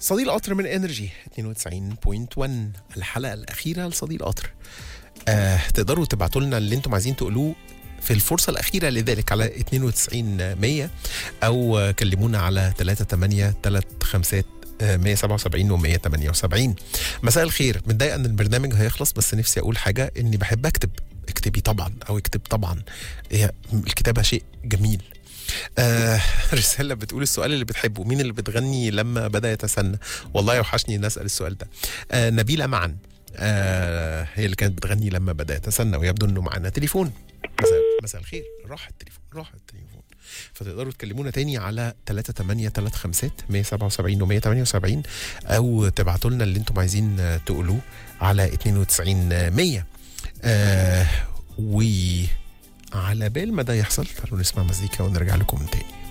صديق القطر من انرجي 92.1 الحلقه الاخيره لصديق القطر آه تقدروا تبعتوا لنا اللي انتم عايزين تقولوه في الفرصة الأخيرة لذلك على 92 100 أو آه، كلمونا على 38 35 177 و 178 مساء الخير متضايق ان البرنامج هيخلص بس نفسي اقول حاجه اني بحب اكتب اكتبي طبعا او اكتب طبعا هي الكتابه شيء جميل آه رسالة بتقول السؤال اللي بتحبه مين اللي بتغني لما بدأ يتسنى والله يوحشني ان اسال السؤال ده آه نبيلة معا آه هي اللي كانت بتغني لما بدأ يتسنى ويبدو انه معانا تليفون مساء مساء الخير راح التليفون راح التليفون فتقدروا تكلمونا تاني على 3835 177 و 178 او تبعتوا لنا اللي انتم عايزين آه، تقولوه على 92 100 آه و على بال ما ده يحصل تعالوا نسمع مزيكا ونرجع لكم تاني